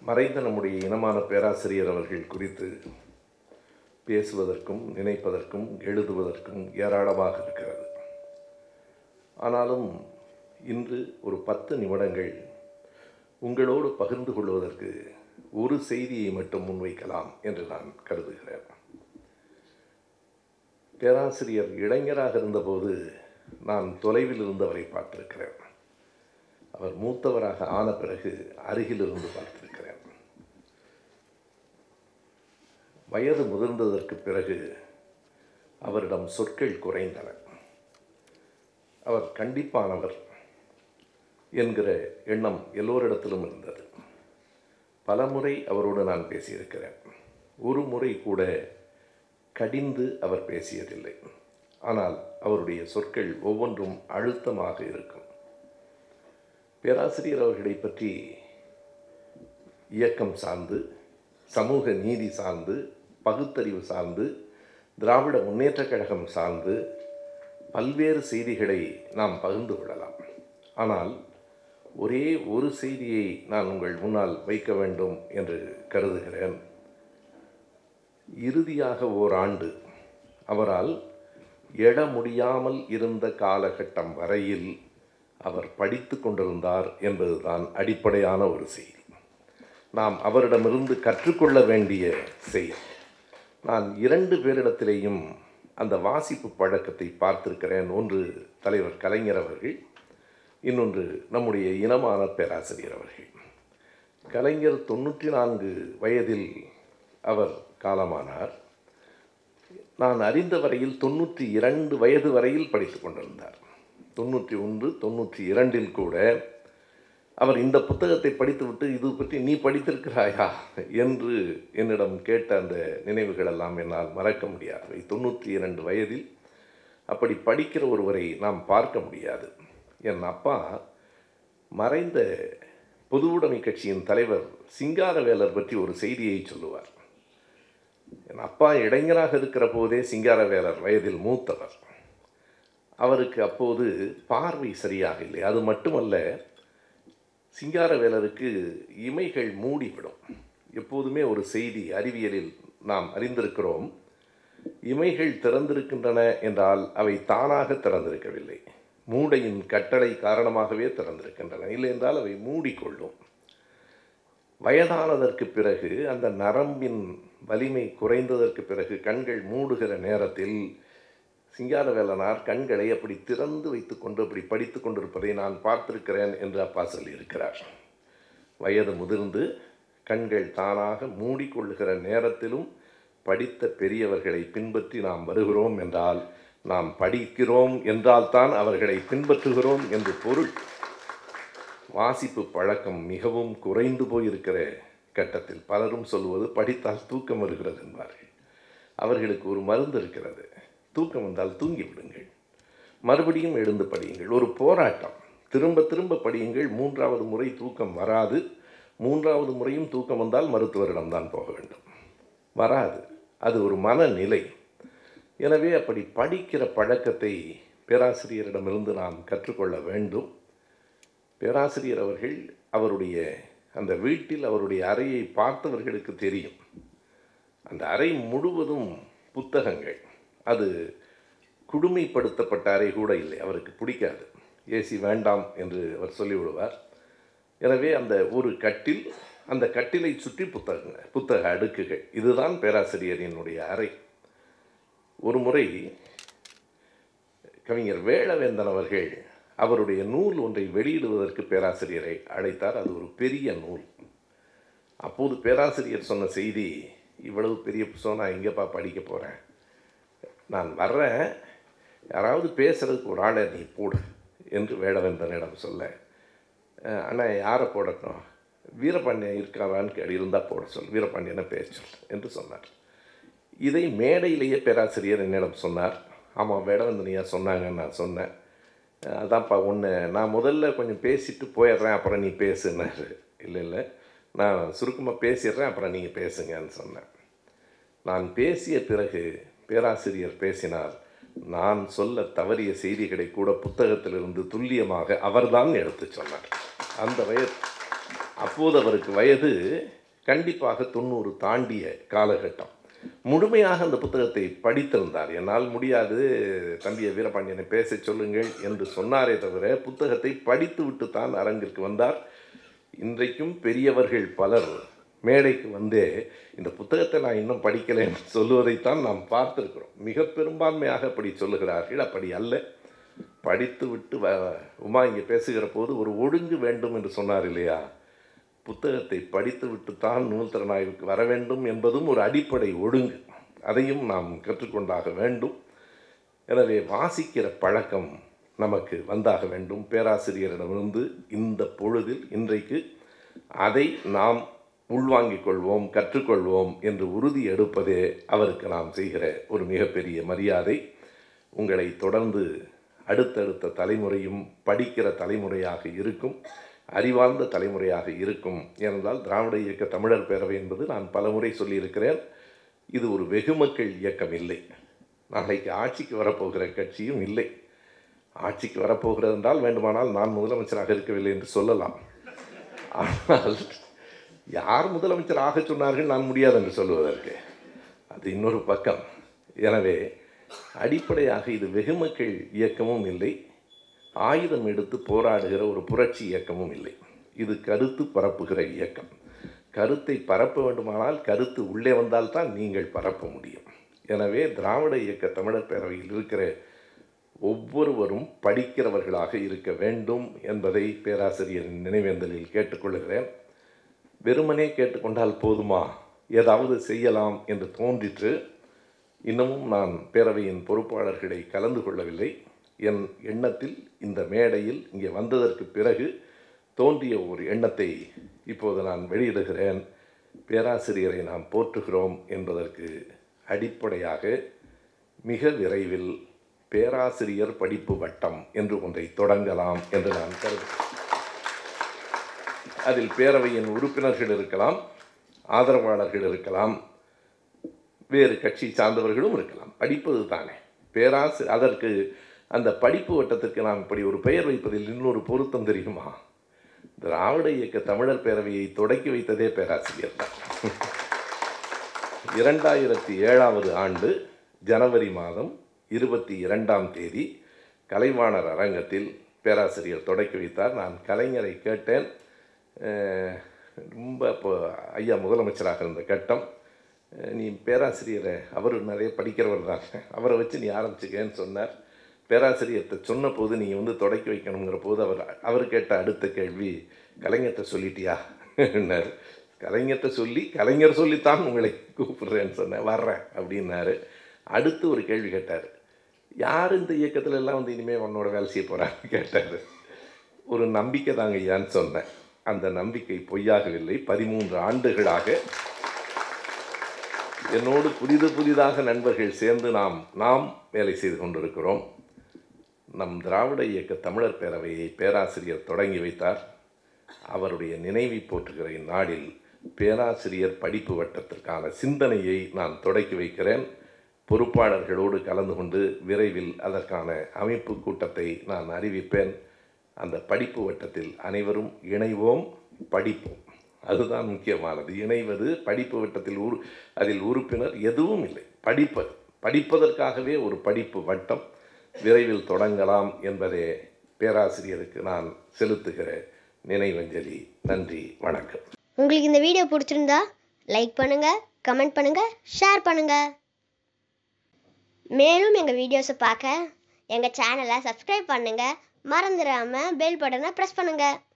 மறைந்த நம்முடைய இனமான பேராசிரியர் அவர்கள் குறித்து பேசுவதற்கும் நினைப்பதற்கும் எழுதுவதற்கும் ஏராளமாக இருக்கிறது ஆனாலும் இன்று ஒரு பத்து நிமிடங்கள் உங்களோடு பகிர்ந்து கொள்வதற்கு ஒரு செய்தியை மட்டும் முன்வைக்கலாம் என்று நான் கருதுகிறேன் பேராசிரியர் இளைஞராக இருந்தபோது நான் தொலைவில் இருந்தவரை பார்த்திருக்கிறேன் அவர் மூத்தவராக ஆன பிறகு அருகில் இருந்து பார்த்திருக்கிறேன் வயது முதிர்ந்ததற்கு பிறகு அவரிடம் சொற்கள் குறைந்தன அவர் கண்டிப்பானவர் என்கிற எண்ணம் எல்லோரிடத்திலும் இருந்தது பலமுறை அவரோடு நான் பேசியிருக்கிறேன் ஒரு முறை கூட கடிந்து அவர் பேசியதில்லை ஆனால் அவருடைய சொற்கள் ஒவ்வொன்றும் அழுத்தமாக இருக்கும் பேராசிரியர் அவர்களை பற்றி இயக்கம் சார்ந்து சமூக நீதி சார்ந்து பகுத்தறிவு சார்ந்து திராவிட முன்னேற்றக் கழகம் சார்ந்து பல்வேறு செய்திகளை நாம் பகிர்ந்து கொள்ளலாம் ஆனால் ஒரே ஒரு செய்தியை நான் உங்கள் முன்னால் வைக்க வேண்டும் என்று கருதுகிறேன் இறுதியாக ஓராண்டு அவரால் எழ முடியாமல் இருந்த காலகட்டம் வரையில் அவர் படித்து கொண்டிருந்தார் என்பதுதான் அடிப்படையான ஒரு செய்தி நாம் அவரிடமிருந்து கற்றுக்கொள்ள வேண்டிய செயல் நான் இரண்டு பேரிடத்திலேயும் அந்த வாசிப்பு பழக்கத்தை பார்த்திருக்கிறேன் ஒன்று தலைவர் கலைஞர் அவர்கள் இன்னொன்று நம்முடைய இனமான பேராசிரியர் அவர்கள் கலைஞர் தொண்ணூற்றி நான்கு வயதில் அவர் காலமானார் நான் அறிந்த வரையில் தொண்ணூற்றி இரண்டு வயது வரையில் படித்து கொண்டிருந்தார் தொண்ணூற்றி ஒன்று தொண்ணூற்றி இரண்டில் கூட அவர் இந்த புத்தகத்தை படித்துவிட்டு இது பற்றி நீ படித்திருக்கிறாயா என்று என்னிடம் கேட்ட அந்த நினைவுகள் எல்லாம் என்னால் மறக்க முடியாது தொண்ணூற்றி இரண்டு வயதில் அப்படி படிக்கிற ஒருவரை நாம் பார்க்க முடியாது என் அப்பா மறைந்த பொதுவுடைமை கட்சியின் தலைவர் சிங்காரவேலர் பற்றி ஒரு செய்தியை சொல்லுவார் என் அப்பா இளைஞராக இருக்கிற போதே சிங்காரவேலர் வயதில் மூத்தவர் அவருக்கு அப்போது பார்வை சரியாக இல்லை அது மட்டுமல்ல சிங்காரவேலருக்கு இமைகள் மூடிவிடும் எப்போதுமே ஒரு செய்தி அறிவியலில் நாம் அறிந்திருக்கிறோம் இமைகள் திறந்திருக்கின்றன என்றால் அவை தானாக திறந்திருக்கவில்லை மூடையின் கட்டளை காரணமாகவே திறந்திருக்கின்றன இல்லை என்றால் அவை மூடிக்கொள்ளும் வயதானதற்கு பிறகு அந்த நரம்பின் வலிமை குறைந்ததற்கு பிறகு கண்கள் மூடுகிற நேரத்தில் சிங்காரவேலனார் கண்களை அப்படி திறந்து வைத்துக்கொண்டு அப்படி படித்து கொண்டிருப்பதை நான் பார்த்திருக்கிறேன் என்று அப்பா சொல்லியிருக்கிறார் வயது முதிர்ந்து கண்கள் தானாக மூடிக்கொள்ளுகிற நேரத்திலும் படித்த பெரியவர்களை பின்பற்றி நாம் வருகிறோம் என்றால் நாம் படிக்கிறோம் என்றால்தான் அவர்களை பின்பற்றுகிறோம் என்று பொருள் வாசிப்பு பழக்கம் மிகவும் குறைந்து போயிருக்கிற கட்டத்தில் பலரும் சொல்வது படித்தால் தூக்கம் வருகிறது என்பார்கள் அவர்களுக்கு ஒரு மருந்து இருக்கிறது தூக்கம் வந்தால் தூங்கி விடுங்கள் மறுபடியும் எழுந்து படியுங்கள் ஒரு போராட்டம் திரும்ப திரும்ப படியுங்கள் மூன்றாவது முறை தூக்கம் வராது மூன்றாவது முறையும் தூக்கம் வந்தால் மருத்துவரிடம் தான் போக வேண்டும் வராது அது ஒரு மனநிலை எனவே அப்படி படிக்கிற பழக்கத்தை பேராசிரியரிடமிருந்து நாம் கற்றுக்கொள்ள வேண்டும் பேராசிரியர் அவர்கள் அவருடைய அந்த வீட்டில் அவருடைய அறையை பார்த்தவர்களுக்கு தெரியும் அந்த அறை முழுவதும் புத்தகங்கள் அது குடுமைப்படுத்தப்பட்ட அறை கூட இல்லை அவருக்கு பிடிக்காது ஏசி வேண்டாம் என்று அவர் சொல்லிவிடுவார் எனவே அந்த ஒரு கட்டில் அந்த கட்டிலை சுற்றி புத்தகங்க புத்தக அடுக்குகள் இதுதான் பேராசிரியரினுடைய அறை ஒரு முறை கவிஞர் வேளவேந்தன் அவர்கள் அவருடைய நூல் ஒன்றை வெளியிடுவதற்கு பேராசிரியரை அழைத்தார் அது ஒரு பெரிய நூல் அப்போது பேராசிரியர் சொன்ன செய்தி இவ்வளவு பெரிய புத்தகம் நான் எங்கேப்பா படிக்க போகிறேன் நான் வர்றேன் யாராவது பேசுகிறதுக்கு ஒரு ஆளை நீ போடு என்று வேடவேந்தனிடம் சொல்ல அஹ், அண்ணா யாரை போடட்டும் வீரபாண்டியன் இருக்காரான்னு கேடு இருந்தால் போட சொல் வீரபாண்டியனை பேச சொல் என்று சொன்னார் இதை மேடையிலேயே பேராசிரியர் என்னிடம் சொன்னார் ஆமாம் வேடவந்தனியா சொன்னாங்கன்னு நான் சொன்னேன் அஹ், அதான்ப்பா ஒன்று நான் முதல்ல கொஞ்சம் பேசிட்டு போயிடுறேன் அப்புறம் நீ பேசுனாரு இல்லை இல்லை நான் சுருக்கமாக பேசிடுறேன் அப்புறம் நீங்கள் பேசுங்கன்னு சொன்னேன் நான் பேசிய பிறகு பேராசிரியர் பேசினார் நான் சொல்ல தவறிய செய்திகளை கூட புத்தகத்திலிருந்து துல்லியமாக அவர்தான் எடுத்து சொன்னார் அந்த வயது அப்போது அவருக்கு வயது கண்டிப்பாக தொண்ணூறு தாண்டிய காலகட்டம் முழுமையாக அந்த புத்தகத்தை படித்திருந்தார் என்னால் முடியாது தம்பியை வீரபாண்டியனை பேச சொல்லுங்கள் என்று சொன்னாரே தவிர புத்தகத்தை படித்துவிட்டு தான் அரங்கிற்கு வந்தார் இன்றைக்கும் பெரியவர்கள் பலர் மேடைக்கு வந்தே இந்த புத்தகத்தை நான் இன்னும் படிக்கலை என்று சொல்லுவதைத்தான் நாம் பார்த்திருக்கிறோம் மிக பெரும்பான்மையாக அப்படி சொல்லுகிறார்கள் அப்படி அல்ல படித்து விட்டு வ உமா இங்கே பேசுகிற போது ஒரு ஒழுங்கு வேண்டும் என்று சொன்னார் இல்லையா புத்தகத்தை படித்து விட்டு தான் நூல் திறனாய்வுக்கு வர வேண்டும் என்பதும் ஒரு அடிப்படை ஒழுங்கு அதையும் நாம் கற்றுக்கொண்டாக வேண்டும் எனவே வாசிக்கிற பழக்கம் நமக்கு வந்தாக வேண்டும் பேராசிரியரிடமிருந்து இந்த பொழுதில் இன்றைக்கு அதை நாம் உள்வாங்கிக் கொள்வோம் கற்றுக்கொள்வோம் என்று உறுதி எடுப்பதே அவருக்கு நாம் செய்கிற ஒரு மிகப்பெரிய மரியாதை உங்களை தொடர்ந்து அடுத்தடுத்த தலைமுறையும் படிக்கிற தலைமுறையாக இருக்கும் அறிவார்ந்த தலைமுறையாக இருக்கும் ஏனென்றால் திராவிட இயக்க தமிழர் பேரவை என்பது நான் பலமுறை சொல்லியிருக்கிறேன் இது ஒரு வெகுமக்கள் இயக்கம் இல்லை நாளைக்கு ஆட்சிக்கு வரப்போகிற கட்சியும் இல்லை ஆட்சிக்கு வரப்போகிறது என்றால் வேண்டுமானால் நான் முதலமைச்சராக இருக்கவில்லை என்று சொல்லலாம் ஆனால் யார் முதலமைச்சர் ஆக சொன்னார்கள் நான் முடியாது என்று சொல்லுவதற்கு அது இன்னொரு பக்கம் எனவே அடிப்படையாக இது வெகுமக்கள் இயக்கமும் இல்லை ஆயுதம் எடுத்து போராடுகிற ஒரு புரட்சி இயக்கமும் இல்லை இது கருத்து பரப்புகிற இயக்கம் கருத்தை பரப்ப வேண்டுமானால் கருத்து உள்ளே வந்தால்தான் நீங்கள் பரப்ப முடியும் எனவே திராவிட இயக்க தமிழர் பேரவையில் இருக்கிற ஒவ்வொருவரும் படிக்கிறவர்களாக இருக்க வேண்டும் என்பதை பேராசிரியரின் நினைவேந்தலில் கேட்டுக்கொள்கிறேன் வெறுமனே கேட்டுக்கொண்டால் போதுமா ஏதாவது செய்யலாம் என்று தோன்றிற்று இன்னமும் நான் பேரவையின் பொறுப்பாளர்களை கலந்து கொள்ளவில்லை என் எண்ணத்தில் இந்த மேடையில் இங்கே வந்ததற்கு பிறகு தோன்றிய ஒரு எண்ணத்தை இப்போது நான் வெளியிடுகிறேன் பேராசிரியரை நாம் போற்றுகிறோம் என்பதற்கு அடிப்படையாக மிக விரைவில் பேராசிரியர் படிப்பு வட்டம் என்று ஒன்றை தொடங்கலாம் என்று நான் கருதுகிறேன் அதில் பேரவையின் உறுப்பினர்கள் இருக்கலாம் ஆதரவாளர்கள் இருக்கலாம் வேறு கட்சி சார்ந்தவர்களும் இருக்கலாம் படிப்பது தானே பேராசி அதற்கு அந்த படிப்பு வட்டத்திற்கு நாம் இப்படி ஒரு பெயர் வைப்பதில் இன்னொரு பொருத்தம் தெரியுமா திராவிட இயக்க தமிழர் பேரவையை தொடக்கி வைத்ததே பேராசிரியர் தான் இரண்டாயிரத்தி ஏழாவது ஆண்டு ஜனவரி மாதம் இருபத்தி இரண்டாம் தேதி கலைவாணர் அரங்கத்தில் பேராசிரியர் தொடக்கி வைத்தார் நான் கலைஞரை கேட்டேன் அஹ், ரொம்ப இப்போ ஐயா முதலமைச்சராக இருந்த கட்டம் அஹ், நீ பேராசிரியரை அவர் நிறைய படிக்கிறவர் தான் அவரை வச்சு நீ ஆரம்பிச்சுக்கேன்னு சொன்னார் பேராசிரியர்கிட்ட சொன்ன போது நீங்கள் வந்து தொடக்கி வைக்கணுங்கிற போது அவர் அவர் கேட்ட அடுத்த கேள்வி கலைஞர்கிட்ட சொல்லிட்டியா என்னார் கலைஞர்கிட்ட சொல்லி கலைஞர் சொல்லித்தான் உங்களை கூப்பிடுறேன்னு சொன்னேன் வர்றேன் அப்படின்னாரு அடுத்து ஒரு கேள்வி கேட்டார் யார் இந்த இயக்கத்துல எல்லாம் வந்து இனிமேல் உன்னோட வேலை செய்ய போகிறான்னு கேட்டார் ஒரு நம்பிக்கை தாங்க ஐயான்னு சொன்னேன் அந்த நம்பிக்கை பொய்யாகவில்லை பதிமூன்று ஆண்டுகளாக என்னோடு புதிது புதிதாக நண்பர்கள் சேர்ந்து நாம் நாம் வேலை செய்து கொண்டிருக்கிறோம் நம் திராவிட இயக்க தமிழர் பேரவையை பேராசிரியர் தொடங்கி வைத்தார் அவருடைய நினைவை போற்றுகிற இந்நாளில் பேராசிரியர் படிப்பு வட்டத்திற்கான சிந்தனையை நான் தொடக்கி வைக்கிறேன் பொறுப்பாளர்களோடு கலந்து கொண்டு விரைவில் அதற்கான அமைப்பு கூட்டத்தை நான் அறிவிப்பேன் அந்த படிப்பு வட்டத்தில் அனைவரும் இணைவோம் படிப்போம் அதுதான் முக்கியமானது இணைவது படிப்பு வட்டத்தில் உரு அதில் உறுப்பினர் எதுவும் இல்லை படிப்பது படிப்பதற்காகவே ஒரு படிப்பு வட்டம் விரைவில் தொடங்கலாம் என்பதே பேராசிரியருக்கு நான் செலுத்துகிற நினைவஞ்சலி நன்றி வணக்கம் உங்களுக்கு இந்த வீடியோ பிடிச்சிருந்தா லைக் பண்ணுங்க கமெண்ட் பண்ணுங்க ஷேர் பண்ணுங்க மேலும் எங்கள் வீடியோஸை பார்க்க எங்கள் சேனலை சப்ஸ்கிரைப் பண்ணுங்க மறந்துடாம பெல் பட்டனை ப்ரெஸ் பண்ணுங்க